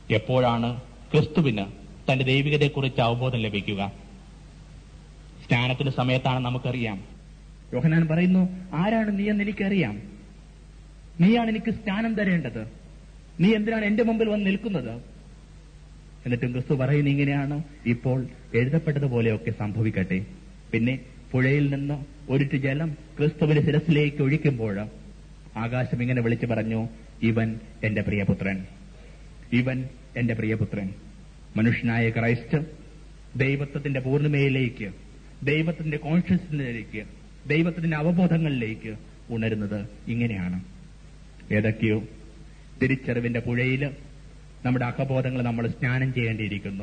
എപ്പോഴാണ് ക്രിസ്തുവിന് തന്റെ ദൈവികതയെക്കുറിച്ച് അവബോധം ലഭിക്കുക സ്നാനത്തിന്റെ സമയത്താണ് നമുക്കറിയാം യോഹനാൻ പറയുന്നു ആരാണ് നീ എന്ന് എനിക്കറിയാം നീയാണ് എനിക്ക് സ്നാനം തരേണ്ടത് നീ എന്തിനാണ് എന്റെ മുമ്പിൽ വന്ന് നിൽക്കുന്നത് എന്നിട്ടും ക്രിസ്തു പറയുന്ന ഇങ്ങനെയാണ് ഇപ്പോൾ എഴുതപ്പെട്ടതുപോലെയൊക്കെ സംഭവിക്കട്ടെ പിന്നെ പുഴയിൽ നിന്ന് ഒരിറ്റ് ജലം ക്രിസ്തുവിന്റെ ശിരസിലേക്ക് ഒഴിക്കുമ്പോൾ ആകാശം ഇങ്ങനെ വിളിച്ചു പറഞ്ഞു ഇവൻ എന്റെ പ്രിയപുത്രൻ ഇവൻ എന്റെ പ്രിയപുത്രൻ മനുഷ്യനായ ക്രൈസ്റ്റ് ദൈവത്വത്തിന്റെ പൂർണ്ണിമയിലേക്ക് ദൈവത്തിന്റെ കോൺഷ്യസ്നെസ്സിലേക്ക് ദൈവത്തിന്റെ അവബോധങ്ങളിലേക്ക് ഉണരുന്നത് ഇങ്ങനെയാണ് ഏതൊക്കെയോ തിരിച്ചറിവിന്റെ പുഴയില് നമ്മുടെ അഹബോധങ്ങൾ നമ്മൾ സ്നാനം ചെയ്യേണ്ടിയിരിക്കുന്നു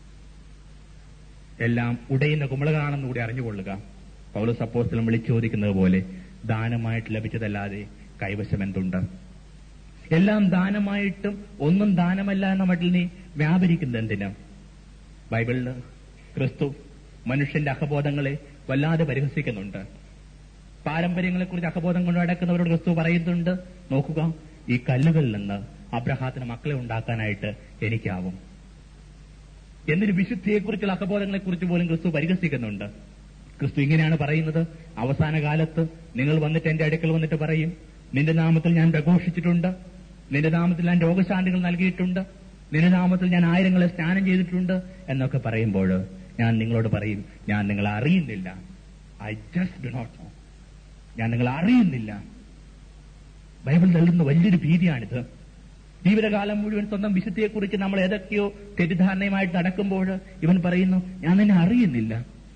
എല്ലാം ഉടയുന്ന കുമളകളാണെന്ന് കൂടി അറിഞ്ഞുകൊള്ളുക പൗലോസ് അപ്പോസ്തലൻ വിളിച്ചു ചോദിക്കുന്നത് പോലെ ദാനമായിട്ട് ലഭിച്ചതല്ലാതെ കൈവശം എന്തുണ്ട് എല്ലാം ദാനമായിട്ടും ഒന്നും ദാനമല്ല എന്ന മട്ടിൽ നീ വ്യാപരിക്കുന്നത് എന്തിന് ബൈബിളില് ക്രിസ്തു മനുഷ്യന്റെ അഹബോധങ്ങളെ വല്ലാതെ പരിഹസിക്കുന്നുണ്ട് പാരമ്പര്യങ്ങളെക്കുറിച്ച് അഹബോധം കൊണ്ട് നടക്കുന്നവരോട് ക്രിസ്തു പറയുന്നുണ്ട് നോക്കുക ഈ കല്ലുകളിൽ നിന്ന് അബ്രഹാത്തിന് മക്കളെ ഉണ്ടാക്കാനായിട്ട് എനിക്കാവും എന്നൊരു വിശുദ്ധിയെക്കുറിച്ചുള്ള അഹബോധങ്ങളെക്കുറിച്ച് പോലും ക്രിസ്തു പരിഹസിക്കുന്നുണ്ട് ക്രിസ്തു ഇങ്ങനെയാണ് പറയുന്നത് അവസാന കാലത്ത് നിങ്ങൾ വന്നിട്ട് എന്റെ അടുക്കൽ വന്നിട്ട് പറയും നിന്റെ നാമത്തിൽ ഞാൻ പ്രഘോഷിച്ചിട്ടുണ്ട് നിന്റെ നാമത്തിൽ ഞാൻ രോഗശാന്തികൾ നൽകിയിട്ടുണ്ട് നിന്റെ നാമത്തിൽ ഞാൻ ആയിരങ്ങളെ സ്നാനം ചെയ്തിട്ടുണ്ട് എന്നൊക്കെ പറയുമ്പോൾ ഞാൻ നിങ്ങളോട് പറയും ഞാൻ നിങ്ങളെ അറിയുന്നില്ല I just do not know ഞാൻ നിങ്ങളെ അറിയുന്നില്ല ബൈബിൾ നൽകുന്ന വലിയൊരു ഭീതിയാണിത് ജീവിതകാലം മുഴുവൻ സ്വന്തം വിശുദ്ധിയെക്കുറിച്ച് നമ്മൾ ഏതൊക്കെയോ തെറ്റിദ്ധാരണയുമായിട്ട് നടക്കുമ്പോൾ ഇവൻ പറയുന്നു ഞാൻ നിന്നെ അറിയുന്നില്ല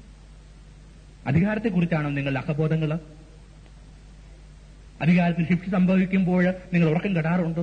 അധികാരത്തെക്കുറിച്ചാണോ നിങ്ങളുടെ അഹബോധങ്ങൾ അധികാരത്തിൽ ശിക്ഷ സംഭവിക്കുമ്പോൾ നിങ്ങൾ ഉറക്കം കെടാറുണ്ടോ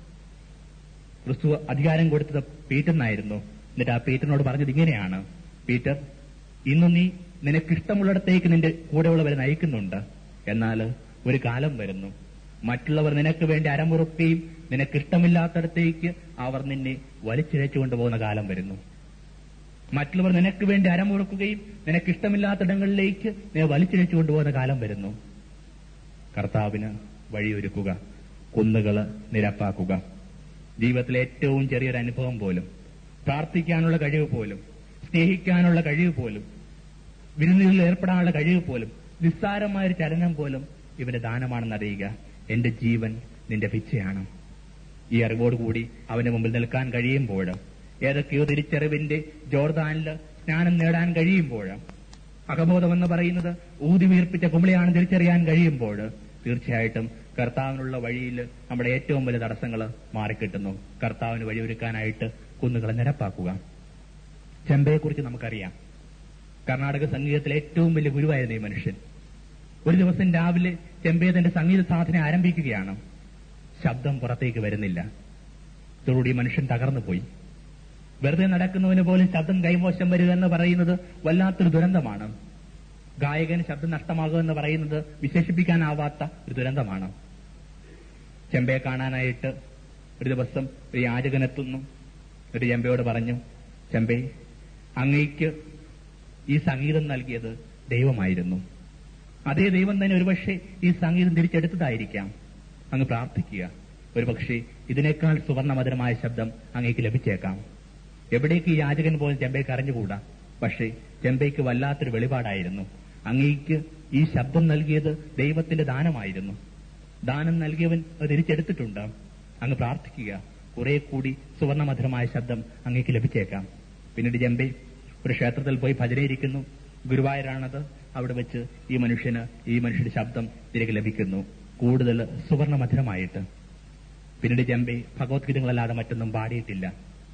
ക്രിസ്തു അധികാരം കൊടുത്തത് പീറ്ററിനായിരുന്നു എന്നിട്ട് ആ പീറ്ററിനോട് പറഞ്ഞത് ഇങ്ങനെയാണ് പീറ്റർ ഇന്ന് നീ നിനക്കിഷ്ടമുള്ളിടത്തേക്ക് നിന്റെ കൂടെയുള്ളവരെ നയിക്കുന്നുണ്ട് എന്നാൽ ഒരു കാലം വരുന്നു മറ്റുള്ളവർ നിനക്ക് വേണ്ടി അരമുറുക്കുകയും നിനക്കിഷ്ടമില്ലാത്തടത്തേക്ക് അവർ നിന്നെ വലിച്ചിഴച്ചു കൊണ്ടുപോകുന്ന കാലം വരുന്നു മറ്റുള്ളവർ നിനക്ക് വേണ്ടി അരമുറുക്കുകയും നിനക്കിഷ്ടമില്ലാത്തിടങ്ങളിലേക്ക് നിന്നെ വലിച്ചിഴച്ചു കൊണ്ടുപോകുന്ന കാലം വരുന്നു കർത്താവിന് വഴിയൊരുക്കുക കുന്നുകള് നിരപ്പാക്കുക ജീവിതത്തിലെ ഏറ്റവും ചെറിയൊരു അനുഭവം പോലും പ്രാർത്ഥിക്കാനുള്ള കഴിവ് പോലും സ്നേഹിക്കാനുള്ള കഴിവ് പോലും വിരുന്നുകളിൽ ഏർപ്പെടാനുള്ള കഴിവ് പോലും നിസ്സാരമായ ഒരു ചലനം പോലും ഇവന്റെ ദാനമാണെന്ന് അറിയുക എന്റെ ജീവൻ നിന്റെ പിച്ചയാണ് ഈ അറിവോടുകൂടി അവന്റെ മുമ്പിൽ നിൽക്കാൻ കഴിയുമ്പോൾ ഏതൊക്കെയോ തിരിച്ചറിവിന്റെ ജോർദാനിൽ സ്നാനം നേടാൻ കഴിയുമ്പോൾ അകബോധം എന്ന് പറയുന്നത് ഊതി വീർപ്പിച്ച കുമിളിയാണ് തിരിച്ചറിയാൻ കഴിയുമ്പോൾ തീർച്ചയായിട്ടും കർത്താവിനുള്ള വഴിയിൽ നമ്മുടെ ഏറ്റവും വലിയ തടസ്സങ്ങൾ മാറിക്കിട്ടുന്നു കർത്താവിന് വഴിയൊരുക്കാനായിട്ട് കുന്നുകളെ നിരപ്പാക്കുക ചെമ്പയെക്കുറിച്ച് നമുക്കറിയാം കർണാടക സംഗീതത്തിലെ ഏറ്റവും വലിയ ഗുരുവായിരുന്നു ഈ മനുഷ്യൻ ഒരു ദിവസം രാവിലെ ചെമ്പേ തന്റെ സംഗീത സാധന ആരംഭിക്കുകയാണ് ശബ്ദം പുറത്തേക്ക് വരുന്നില്ല ഇതോടുകൂടി ഈ മനുഷ്യൻ തകർന്നു പോയി വെറുതെ നടക്കുന്നവന് പോലും ശബ്ദം കൈമോശം വരിക എന്ന് പറയുന്നത് വല്ലാത്തൊരു ദുരന്തമാണ് ഗായകന് ശബ്ദം നഷ്ടമാകുക എന്ന് പറയുന്നത് വിശേഷിപ്പിക്കാനാവാത്ത ഒരു ദുരന്തമാണ് ചെമ്പയെ കാണാനായിട്ട് ഒരു ദിവസം ഒരു യാചകനെത്തുന്നു ഒരു ചെമ്പയോട് പറഞ്ഞു ചെമ്പേ അങ്ങയ്ക്ക് ഈ സംഗീതം നൽകിയത് ദൈവമായിരുന്നു അതേ ദൈവം തന്നെ ഒരുപക്ഷെ ഈ സംഗീതം തിരിച്ചെടുത്തതായിരിക്കാം അങ്ങ് പ്രാർത്ഥിക്കുക ഒരുപക്ഷെ ഇതിനേക്കാൾ സുവർണമധുരമായ ശബ്ദം അങ്ങേക്ക് ലഭിച്ചേക്കാം എവിടേക്ക് ഈ യാചകൻ പോലും ചെമ്പയ്ക്ക് അറിഞ്ഞുകൂടാ പക്ഷേ ചെമ്പയ്ക്ക് വല്ലാത്തൊരു വെളിപാടായിരുന്നു അങ്ങേക്ക് ഈ ശബ്ദം നൽകിയത് ദൈവത്തിന്റെ ദാനമായിരുന്നു ദാനം നൽകിയവൻ അത് തിരിച്ചെടുത്തിട്ടുണ്ട് അങ്ങ് പ്രാർത്ഥിക്കുക കുറെ കൂടി സുവർണമധുരമായ ശബ്ദം അങ്ങേക്ക് ലഭിച്ചേക്കാം പിന്നീട് ചെമ്പൈ ഒരു ക്ഷേത്രത്തിൽ പോയി ഭജനയിരിക്കുന്നു ഗുരുവായൂരാണത് അവിടെ വെച്ച് ഈ മനുഷ്യന് ഈ മനുഷ്യന്റെ ശബ്ദം തിരികെ ലഭിക്കുന്നു കൂടുതൽ സുവർണമധുരമായിട്ട് പിന്നീട് ചെമ്പൈ ഭഗവത്ഗീതങ്ങളല്ലാതെ മറ്റൊന്നും പാടിയിട്ടില്ല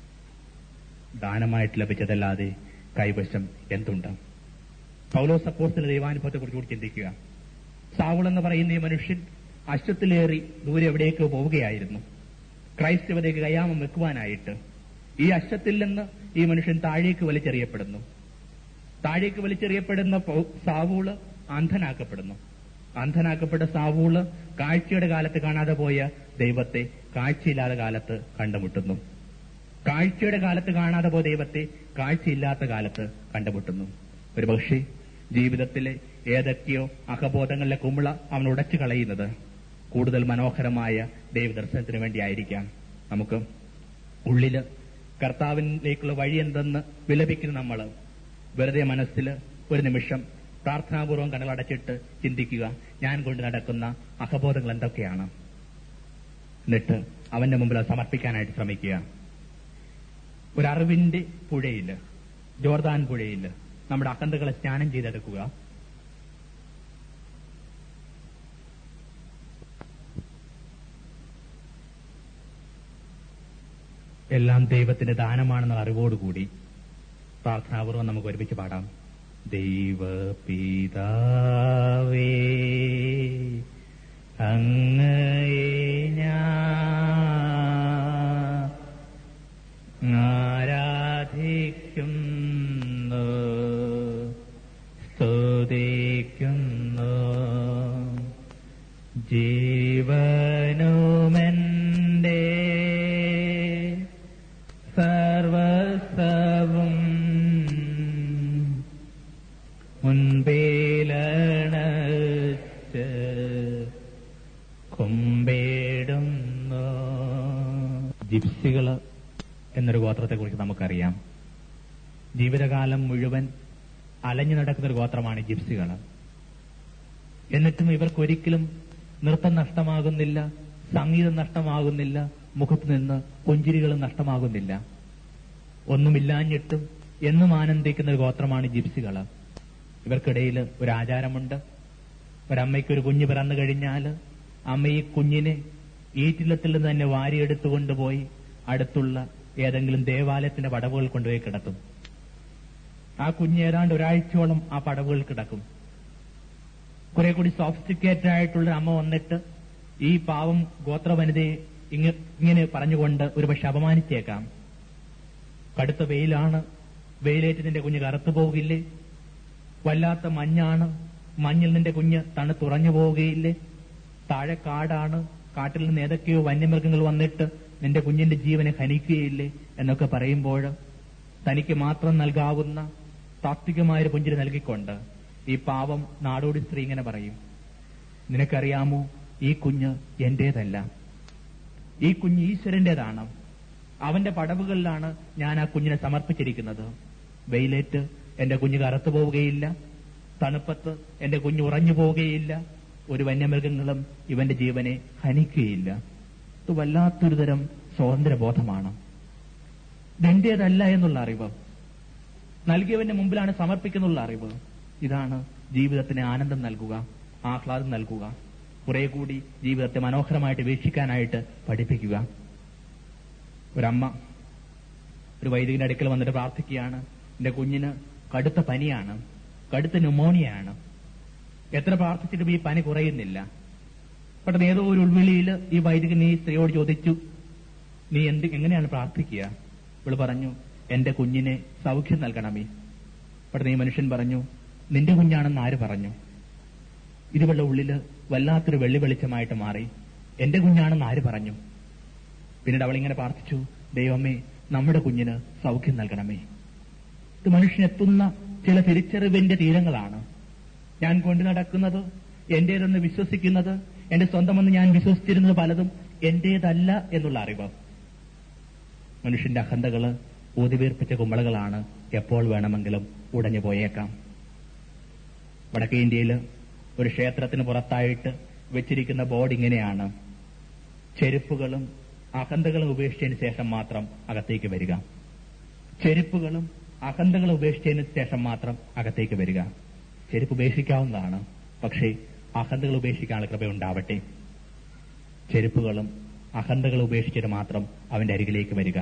ദാനമായിട്ട് ലഭിച്ചതല്ലാതെ കൈവശം എന്തുണ്ട് പൗലോസ് അപ്പോസ്തല ദൈവാനുഭവത്തെ കുറിച്ച് കൂടി ചിന്തിക്കുക സാവുൾ എന്ന് പറയുന്ന ഈ മനുഷ്യൻ അശ്വത്തിലേറി ദൂരെ എവിടേക്കോ പോവുകയായിരുന്നു ക്രൈസ്തവതയ്ക്ക് കയ്യാമം വെക്കുവാനായിട്ട് ഈ അശ്വത്തിൽ നിന്ന് ഈ മനുഷ്യൻ താഴേക്ക് വലിച്ചെറിയപ്പെടുന്നു താഴേക്ക് വലിച്ചെറിയപ്പെടുന്ന പൗ- സാവൂള് അന്ധനാക്കപ്പെടുന്നു അന്ധനാക്കപ്പെട്ട സാവൂള് കാഴ്ചയുടെ കാലത്ത് കാണാതെ പോയ ദൈവത്തെ കാഴ്ചയില്ലാത്ത കാലത്ത് കണ്ടുമുട്ടുന്നു കാഴ്ചയുടെ കാലത്ത് കാണാതെ പോയ ദൈവത്തെ കാഴ്ചയില്ലാത്ത കാലത്ത് കണ്ടുമുട്ടുന്നു ഒരു പക്ഷേ ജീവിതത്തിലെ ഏതൊക്കെയോ അഹബോധങ്ങളിലെ കുമിള അവൻ ഉടച്ചു കളയുന്നത് കൂടുതൽ മനോഹരമായ ദൈവദർശനത്തിന് വേണ്ടിയായിരിക്കാം നമുക്ക് ഉള്ളില് കർത്താവിലേക്കുള്ള വഴി എന്തെന്ന് വിലപിക്കുന്ന നമ്മൾ വെറുതെ മനസ്സിൽ ഒരു നിമിഷം പ്രാർത്ഥനാപൂർവം കണ്ണുകളടച്ചിട്ട് ചിന്തിക്കുക ഞാൻ കൊണ്ട് നടക്കുന്ന അഹബോധങ്ങൾ എന്തൊക്കെയാണ് എന്നിട്ട് അവന്റെ മുമ്പിൽ അത് സമർപ്പിക്കാനായിട്ട് ശ്രമിക്കുക ഒരു അറിവിന്റെ പുഴയിൽ ജോർദാൻ പുഴയിൽ നമ്മുടെ അഹന്തകളെ സ്നാനം ചെയ്തെടുക്കുക എല്ലാം ദൈവത്തിന്റെ ദാനമാണെന്നുള്ള അറിവോടുകൂടി പ്രാർത്ഥനാപൂർവം നമുക്ക് ഒരുമിച്ച് പാടാം ദൈവ പിതാവേ അങ്ങയെ ഞാൻ ആരാധിക്കുന്നു സ്തുതിക്കുന്നു ജീവനുമെന്റെ സർവസവും മുൻപിലണച്ച് കുമ്പേടുന്നു ജിപ്സികള് എന്നൊരു ഗോത്രത്തെക്കുറിച്ച് നമുക്കറിയാം ജീവിതകാലം മുഴുവൻ അലഞ്ഞു നടക്കുന്ന ഒരു ഗോത്രമാണ് ഈ ജിപ്സികൾ എന്നിട്ടും ഇവർക്കൊരിക്കലും നൃത്തം നഷ്ടമാകുന്നില്ല സംഗീതം നഷ്ടമാകുന്നില്ല മുഖത്ത് നിന്ന് പുഞ്ചിരികളും നഷ്ടമാകുന്നില്ല ഒന്നുമില്ലാഞ്ഞിട്ടും എന്നും ആനന്ദിക്കുന്ന ഒരു ഗോത്രമാണ് ജിപ്സികൾ ഇവർക്കിടയിൽ ഒരു ആചാരമുണ്ട് ഒരമ്മയ്ക്ക് ഒരു കുഞ്ഞ് പിറന്നു കഴിഞ്ഞാൽ അമ്മ ഈ കുഞ്ഞിനെ ഈറ്റില്ലത്തിൽ നിന്ന് തന്നെ വാരിയെടുത്തുകൊണ്ടുപോയി അടുത്തുള്ള ഏതെങ്കിലും ദേവാലയത്തിന്റെ പടവുകൾ കൊണ്ടുപോയി കിടത്തും ആ കുഞ്ഞ് ഏതാണ്ട് ഒരാഴ്ചയോളം ആ പടവുകൾ കിടക്കും കുറെ കൂടി സോഫിസ്റ്റിക്കേറ്റഡ് ആയിട്ടുള്ള അമ്മ വന്നിട്ട് ഈ പാവം ഗോത്ര വനിതയെ ഇങ്ങ- ഇങ്ങനെ പറഞ്ഞുകൊണ്ട് ഒരുപക്ഷെ അപമാനിച്ചേക്കാം കടുത്ത വെയിലാണ് വെയിലേറ്റ് നിന്റെ കുഞ്ഞ് കറുത്തു പോകില്ലേ വല്ലാത്ത മഞ്ഞാണ് മഞ്ഞിൽ നിന്റെ കുഞ്ഞ് തണുത്തുറഞ്ഞു പോവുകയില്ലേ താഴെ കാടാണ് കാട്ടിൽ നിന്ന് ഏതൊക്കെയോ വന്യമൃഗങ്ങൾ വന്നിട്ട് നിന്റെ കുഞ്ഞിന്റെ ജീവനെ ഹനിക്കുകയില്ലേ എന്നൊക്കെ പറയുമ്പോൾ തനിക്ക് മാത്രം നൽകാവുന്ന താത്വികമായൊരു പുഞ്ചിരി നൽകിക്കൊണ്ട് ഈ പാവം നാടോടി സ്ത്രീ ഇങ്ങനെ പറയും നിനക്കറിയാമോ ഈ കുഞ്ഞ് എന്റേതല്ല ഈ കുഞ്ഞ് ഈശ്വരന്റേതാണ് അവന്റെ പടവുകളിലാണ് ഞാൻ ആ കുഞ്ഞിനെ സമർപ്പിച്ചിരിക്കുന്നത് വെയിലേറ്റ് എന്റെ കുഞ്ഞ് കറുത്തു പോവുകയില്ല തണുപ്പത്ത് എന്റെ കുഞ്ഞ് ഉറഞ്ഞു പോവുകയില്ല ഒരു വന്യമൃഗങ്ങളും ഇവന്റെ ജീവനെ ഹനിക്കുകയില്ല ഇത് വല്ലാത്തൊരു തരം സ്വാതന്ത്ര്യബോധമാണ് ഇതെന്റേതല്ല എന്നുള്ള അറിവ് നൽകിയവന്റെ മുമ്പിലാണ് സമർപ്പിക്കുന്നുള്ള അറിവ് ഇതാണ് ജീവിതത്തിന് ആനന്ദം നൽകുക ആഹ്ലാദം നൽകുക കുറെ കൂടി ജീവിതത്തെ മനോഹരമായിട്ട് വീക്ഷിക്കാനായിട്ട് പഠിപ്പിക്കുക ഒരമ്മ ഒരു വൈദികന്റെ അടുക്കൽ വന്നിട്ട് പ്രാർത്ഥിക്കുകയാണ് എന്റെ കുഞ്ഞിന് കടുത്ത പനിയാണ് കടുത്ത ന്യൂമോണിയാണ് എത്ര പ്രാർത്ഥിച്ചിട്ടും ഈ പനി കുറയുന്നില്ല പെട്ടെന്ന് ഏതോ ഒരു ഉൾവിളിയിൽ ഈ വൈദികൻ ഈ സ്ത്രീയോട് ചോദിച്ചു നീ എന്ത് എങ്ങനെയാണ് പ്രാർത്ഥിക്കുക ഇവള് പറഞ്ഞു എന്റെ കുഞ്ഞിനെ സൗഖ്യം നൽകണമേ പെട്ടെന്ന് ഈ മനുഷ്യൻ പറഞ്ഞു നിന്റെ കുഞ്ഞാണെന്ന് ആര് പറഞ്ഞു ഇരുവളുടെ ഉള്ളില് വല്ലാത്തൊരു വെള്ളി വെളിച്ചമായിട്ട് മാറി എന്റെ കുഞ്ഞാണെന്ന് ആര് പറഞ്ഞു പിന്നീട് അവൾ ഇങ്ങനെ പ്രാർത്ഥിച്ചു ദൈവമേ നമ്മുടെ കുഞ്ഞിന് സൗഖ്യം നൽകണമേ ഇത് മനുഷ്യനെത്തുന്ന ചില തിരിച്ചറിവിന്റെ തീരങ്ങളാണ് ഞാൻ കൊണ്ടു നടക്കുന്നത് എന്റേതെന്ന് വിശ്വസിക്കുന്നത് എന്റെ സ്വന്തമെന്ന് ഞാൻ വിശ്വസിച്ചിരുന്നത് പലതും എന്റേതല്ല എന്നുള്ള അറിവ് മനുഷ്യന്റെ അഹന്തകള് ഊതിവീർപ്പിച്ച കുമ്പളകളാണ് എപ്പോൾ വേണമെങ്കിലും ഉടഞ്ഞു പോയേക്കാം വടക്കേ ഇന്ത്യയിൽ ഒരു ക്ഷേത്രത്തിന് പുറത്തായിട്ട് വെച്ചിരിക്കുന്ന ബോർഡ് ഇങ്ങനെയാണ് ചെരുപ്പുകളും അഹന്തകളും ഉപേക്ഷിച്ചതിന് ശേഷം മാത്രം അകത്തേക്ക് വരിക ചെരുപ്പുകളും അഹന്തകളും ഉപേക്ഷിച്ചതിന് ശേഷം മാത്രം അകത്തേക്ക് വരിക ചെരുപ്പ് ഉപേക്ഷിക്കാവുന്നതാണ് പക്ഷേ അഹന്തകൾ ഉപേക്ഷിക്കാനുള്ള കൃപ ഉണ്ടാവട്ടെ ചെരുപ്പുകളും അഹന്തകളും ഉപേക്ഷിച്ചിട്ട് മാത്രം അവന്റെ അരികിലേക്ക് വരിക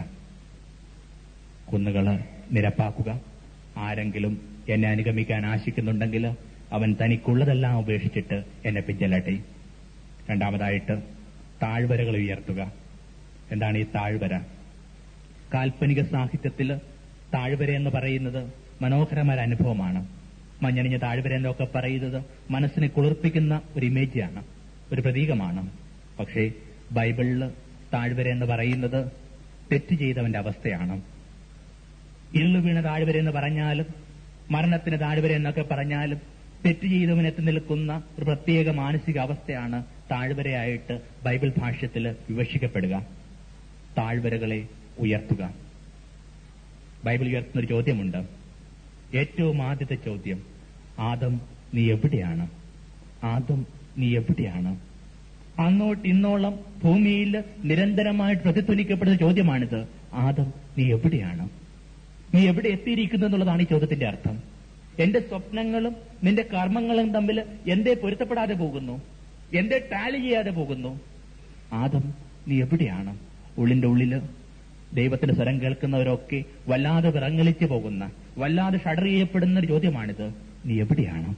കുന്നുകള് നിരപ്പാക്കുക ആരെങ്കിലും എന്നെ അനുഗമിക്കാൻ ആശിക്കുന്നുണ്ടെങ്കിൽ അവൻ തനിക്കുള്ളതെല്ലാം ഉപേക്ഷിച്ചിട്ട് എന്നെ പിഞ്ചലട്ടെ രണ്ടാമതായിട്ട് താഴ്വരകൾ ഉയർത്തുക എന്താണ് ഈ താഴ്വര കാൽപ്പനിക സാഹിത്യത്തിൽ താഴ്വര എന്ന് പറയുന്നത് മനോഹരമായ ഒരു അനുഭവമാണ് മഞ്ഞണിഞ്ഞ താഴ്വര എന്നൊക്കെ പറയുന്നത് മനസ്സിനെ കുളിർപ്പിക്കുന്ന ഒരു ഇമേജാണ് ഒരു പ്രതീകമാണ് പക്ഷേ ബൈബിളില് താഴ്വര എന്ന് പറയുന്നത് തെറ്റ് ചെയ്തവന്റെ അവസ്ഥയാണ് ഇരുളു വീണ താഴ്വര എന്ന് പറഞ്ഞാലും മരണത്തിന് താഴ്വര എന്നൊക്കെ പറഞ്ഞാലും തെറ്റ് ചെയ്തവൻ എത്തി നിൽക്കുന്ന ഒരു പ്രത്യേക മാനസിക അവസ്ഥയാണ് താഴ്വരയായിട്ട് ബൈബിൾ ഭാഷ്യത്തിൽ വിവക്ഷിക്കപ്പെടുക താഴ്വരകളെ ഉയർത്തുക ബൈബിൾ ഉയർത്തുന്ന ഒരു ചോദ്യമുണ്ട് ഏറ്റവും ആദ്യത്തെ ചോദ്യം ആദം നീ എവിടെയാണ് ആദം നീ എവിടെയാണ് അങ്ങോട്ട് ഇന്നോളം ഭൂമിയിൽ നിരന്തരമായിട്ട് പ്രതിധ്വനിക്കപ്പെടുന്ന ചോദ്യമാണിത് ആദം നീ എവിടെയാണ് നീ എവിടെ എത്തിയിരിക്കുന്നു എന്നുള്ളതാണ് ഈ ചോദ്യത്തിന്റെ അർത്ഥം എന്റെ സ്വപ്നങ്ങളും നിന്റെ കർമ്മങ്ങളും തമ്മിൽ എന്തേ പൊരുത്തപ്പെടാതെ പോകുന്നു എന്തേ ടാലി ചെയ്യാതെ പോകുന്നു ആദം നീ എവിടെയാണ് ഉള്ളിന്റെ ഉള്ളില് ദൈവത്തിന്റെ സ്വരം കേൾക്കുന്നവരൊക്കെ വല്ലാതെ വിറങ്ങലിച്ചു പോകുന്ന വല്ലാതെ ഷഡർ ചെയ്യപ്പെടുന്ന ഒരു ചോദ്യമാണിത് നീ എവിടെയാണ്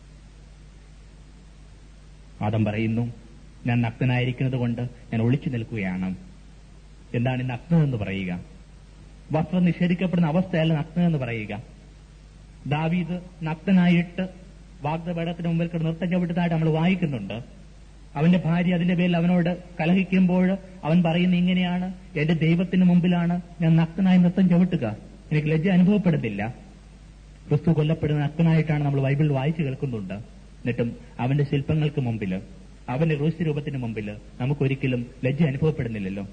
ആദം പറയുന്നു ഞാൻ നഗ്നനായിരിക്കുന്നത് കൊണ്ട് ഞാൻ ഒളിച്ചു നിൽക്കുകയാണ് എന്താണ് ഈ നഗ്നത എന്ന് പറയുക വസ്ത്രം നിഷേധിക്കപ്പെടുന്ന അവസ്ഥയല്ല നഗ്നത എന്ന് പറയുക ദാവീദ് നഗ്നനായിട്ട് വാഗ്ദപേടത്തിന് മുമ്പിൽ കിടന്ന് നൃത്തം ചവിട്ടതായിട്ട് നമ്മൾ വായിക്കുന്നുണ്ട് അവന്റെ ഭാര്യ അതിന്റെ പേരിൽ അവനോട് കലഹിക്കുമ്പോൾ അവൻ പറയുന്ന ഇങ്ങനെയാണ് എന്റെ ദൈവത്തിന് മുമ്പിലാണ് ഞാൻ നഗ്നനായി നൃത്തം ചവിട്ടുക എനിക്ക് ലജ്ജ അനുഭവപ്പെടുന്നില്ല ക്രിസ്തു കൊല്ലപ്പെടുന്ന നഗ്നായിട്ടാണ് നമ്മൾ ബൈബിൾ വായിച്ചു കേൾക്കുന്നുണ്ട് എന്നിട്ടും അവന്റെ ശില്പങ്ങൾക്ക് മുമ്പിൽ അവന്റെ ക്രൂശ് രൂപത്തിന് മുമ്പിൽ നമുക്കൊരിക്കലും ലജ്ജ അനുഭവപ്പെടുന്നില്ലല്ലോ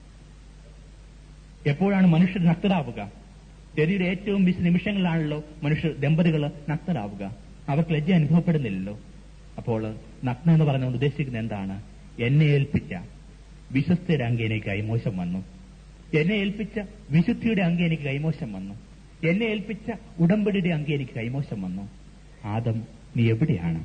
എപ്പോഴാണ് മനുഷ്യർ നഗ്നരാവുക രതിയുടെ ഏറ്റവും വിശ നിമിഷങ്ങളിലാണല്ലോ മനുഷ്യർ ദമ്പതികൾ നഗ്നരാവുക അവർക്ക് ലജ്ജ അനുഭവപ്പെടുന്നില്ലല്ലോ അപ്പോൾ നഗ്ന എന്ന് പറഞ്ഞുകൊണ്ട് ഉദ്ദേശിക്കുന്നത് എന്താണ് എന്നെ ഏൽപ്പിച്ച വിശ്വസ്തയുടെ അങ്കി എനിക്ക് കൈമോശം വന്നു എന്നെ ഏൽപ്പിച്ച വിശുദ്ധിയുടെ അങ്കി എനിക്ക് കൈമോശം വന്നു എന്നെ ഏൽപ്പിച്ച ഉടമ്പടിയുടെ അങ്കി എനിക്ക് കൈമോശം വന്നു ആദം നീ എവിടെയാണ്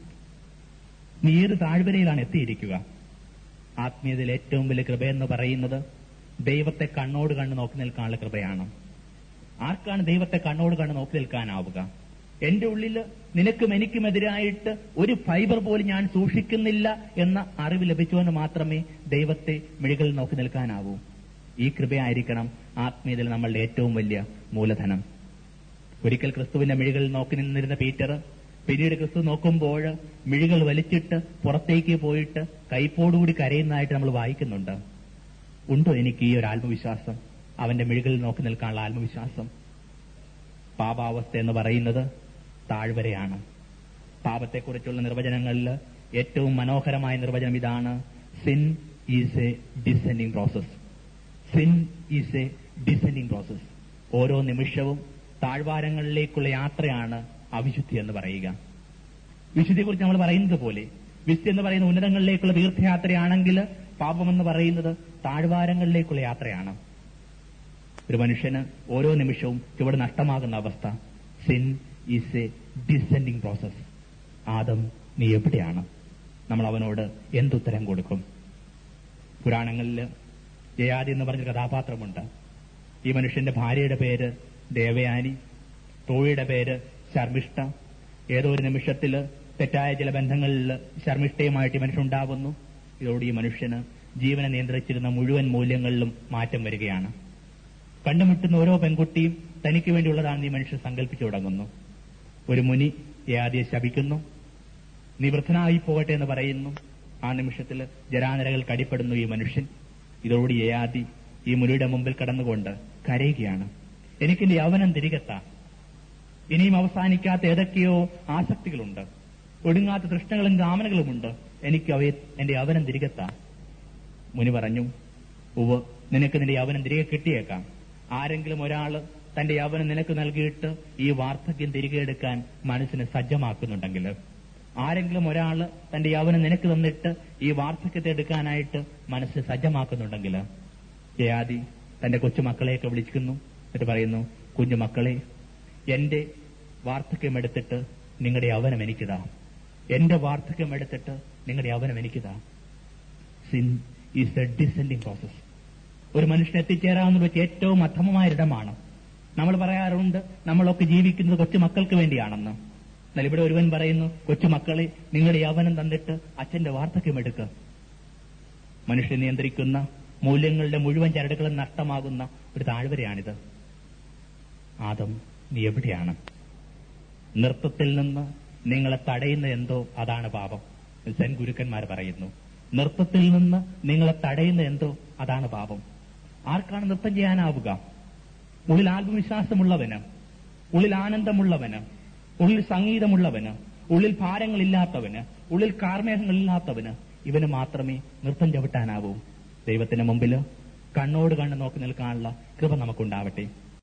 നീ ഏത് താഴ്വരയിലാണ് എത്തിയിരിക്കുക ആത്മീയതയിൽ ഏറ്റവും വലിയ കൃപയെന്ന് പറയുന്നത് ദൈവത്തെ കണ്ണോട് കണ്ണ് നോക്കി നിൽക്കാനുള്ള കൃപയാണ് ആർക്കാണ് ദൈവത്തെ കണ്ണോട് കണ്ണ് നോക്കി നിൽക്കാനാവുക എന്റെ ഉള്ളിൽ നിനക്കും എനിക്കുമെതിരായിട്ട് ഒരു ഫൈബർ പോലും ഞാൻ സൂക്ഷിക്കുന്നില്ല എന്ന അറിവ് ലഭിച്ചുവെന്ന് മാത്രമേ ദൈവത്തെ മിഴികളിൽ നോക്കി നിൽക്കാനാവൂ ഈ കൃപയായിരിക്കണം ആത്മീയതയിൽ നമ്മളുടെ ഏറ്റവും വലിയ മൂലധനം ഒരിക്കൽ ക്രിസ്തുവിന്റെ മിഴികളിൽ നോക്കി നിന്നിരുന്ന പീറ്റർ പിന്നീട് ക്രിസ്തു നോക്കുമ്പോൾ മിഴികൾ വലിച്ചിട്ട് പുറത്തേക്ക് പോയിട്ട് കൈപ്പോടുകൂടി കരയുന്നതായിട്ട് നമ്മൾ വായിക്കുന്നുണ്ട് ഉണ്ടോ എനിക്ക് ഈ ഒരു ആത്മവിശ്വാസം അവന്റെ മിഴികളിൽ നോക്കി നിൽക്കാനുള്ള ആത്മവിശ്വാസം പാപാവസ്ഥ എന്ന് പറയുന്നത് താഴ്വരയാണ് പാപത്തെക്കുറിച്ചുള്ള നിർവചനങ്ങളിൽ ഏറ്റവും മനോഹരമായ നിർവചനം ഇതാണ് sin is a descending process sin is a descending process ഓരോ നിമിഷവും താഴ്വാരങ്ങളിലേക്കുള്ള യാത്രയാണ് അവിശുദ്ധി എന്ന് പറയുക വിശുദ്ധിയെക്കുറിച്ച് നമ്മൾ പറയുന്നത് പോലെ വിശുദ്ധി എന്ന് പറയുന്ന ഉന്നതങ്ങളിലേക്കുള്ള തീർത്ഥയാത്രയാണെങ്കിൽ പാപമെന്ന് പറയുന്നത് താഴ്വാരങ്ങളിലേക്കുള്ള യാത്രയാണ് ഒരു മനുഷ്യന് ഓരോ നിമിഷവും ചുവട് നഷ്ടമാകുന്ന അവസ്ഥ sin is a descending process Adam നീ എവിടെയാണ് നമ്മൾ അവനോട് എന്തുത്തരം കൊടുക്കും പുരാണങ്ങളിൽ ജയാദി എന്ന് പറഞ്ഞ കഥാപാത്രമുണ്ട് ഈ മനുഷ്യന്റെ ഭാര്യയുടെ പേര് ദേവയാനി തോഴിയുടെ പേര് ശർമിഷ്ഠ ഏതോ ഒരു നിമിഷത്തിൽ തെറ്റായ ചില ബന്ധങ്ങളിൽ ശർമിഷ്ഠയുമായിട്ട് ഈ മനുഷ്യൻ ഉണ്ടാകുന്നു ഇതോടെ ഈ മനുഷ്യന് ജീവനെ നിയന്ത്രിച്ചിരുന്ന മുഴുവൻ മൂല്യങ്ങളിലും മാറ്റം വരികയാണ് കണ്ടുമുട്ടുന്ന ഓരോ പെൺകുട്ടിയും തനിക്ക് വേണ്ടിയുള്ളതാണെന്ന് ഈ മനുഷ്യൻ സങ്കല്പിച്ചു തുടങ്ങുന്നു ഒരു മുനി യാദിയെ ശപിക്കുന്നു നീ വൃദ്ധനായി പോകട്ടെ എന്ന് പറയുന്നു ആ നിമിഷത്തിൽ ജരാനരകൾ കടിപ്പെടുന്നു ഈ മനുഷ്യൻ ഇതോടുകൂടി യയാതി ഈ മുനിയുടെ മുമ്പിൽ കടന്നുകൊണ്ട് കരയുകയാണ് എനിക്കെന്റെ യൗവനം തിരികെത്താ ഇനിയും അവസാനിക്കാത്ത ഏതൊക്കെയോ ആസക്തികളുണ്ട് ഒടുങ്ങാത്ത തൃഷ്ണകളും കാമനകളുമുണ്ട് എനിക്ക് അവയെ എന്റെ യൗവനം തിരികെത്താ മുനി പറഞ്ഞു ഉവ് നിനക്ക് നിന്റെ യൗവനം തിരികെ കിട്ടിയേക്കാം ആരെങ്കിലും ഒരാള് തന്റെ യൗവനം നിനക്ക് നൽകിയിട്ട് ഈ വാർദ്ധക്യം തിരികെ എടുക്കാൻ മനസ്സിനെ സജ്ജമാക്കുന്നുണ്ടെങ്കിൽ ആരെങ്കിലും ഒരാള് തന്റെ യൗവനം നിനക്ക് തന്നിട്ട് ഈ വാർദ്ധക്യത്തെ എടുക്കാനായിട്ട് മനസ്സിനെ സജ്ജമാക്കുന്നുണ്ടെങ്കിൽ ജയാദി തന്റെ കൊച്ചുമക്കളെയൊക്കെ വിളിക്കുന്നു എന്നിട്ട് പറയുന്നു കുഞ്ഞുമക്കളെ എന്റെ വാർദ്ധക്യം എടുത്തിട്ട് നിങ്ങളുടെ യൗവനം എനിക്കിതാ എന്റെ വാർദ്ധക്യം എടുത്തിട്ട് നിങ്ങളുടെ യൗവനം എനിക്കിതാ sin is a descending process ഒരു മനുഷ്യൻ എത്തിച്ചേരാവുന്ന വെച്ച് ഏറ്റവും അധമമായ ഇടമാണ് നമ്മൾ പറയാറുണ്ട് നമ്മളൊക്കെ ജീവിക്കുന്നത് കൊച്ചുമക്കൾക്ക് വേണ്ടിയാണെന്ന് എന്നാൽ ഇവിടെ ഒരുവൻ പറയുന്നു കൊച്ചുമക്കളെ നിങ്ങളുടെ യൗവനം തന്നിട്ട് അച്ഛന്റെ വാർദ്ധക്യം എടുക്കുക മനുഷ്യൻ നിയന്ത്രിക്കുന്ന മൂല്യങ്ങളുടെ മുഴുവൻ ചരടുകളും നഷ്ടമാകുന്ന ഒരു താഴ്വരയാണിത് ആദം നീ എവിടെയാണ് നൃത്തത്തിൽ നിന്ന് നിങ്ങളെ തടയുന്ന എന്തോ അതാണ് പാപം സെൻ ഗുരുക്കന്മാർ പറയുന്നു നൃത്തത്തിൽ നിന്ന് നിങ്ങളെ തടയുന്ന എന്തോ അതാണ് പാപം ആർക്കാണ് നൃത്തം ചെയ്യാനാവുക ഉള്ളിൽ ആത്മവിശ്വാസമുള്ളവന് ഉള്ളിൽ ആനന്ദമുള്ളവന് ഉള്ളിൽ സംഗീതമുള്ളവന് ഉള്ളിൽ ഭാരങ്ങളില്ലാത്തവന് ഉള്ളിൽ കാർമേഘങ്ങളില്ലാത്തവന് ഇവന് മാത്രമേ നൃത്തം ചവിട്ടാനാവൂ ദൈവത്തിന്റെ മുമ്പിൽ കണ്ണോട് കണ്ണ് നോക്കി നിൽക്കാനുള്ള കൃപ നമുക്കുണ്ടാവട്ടെ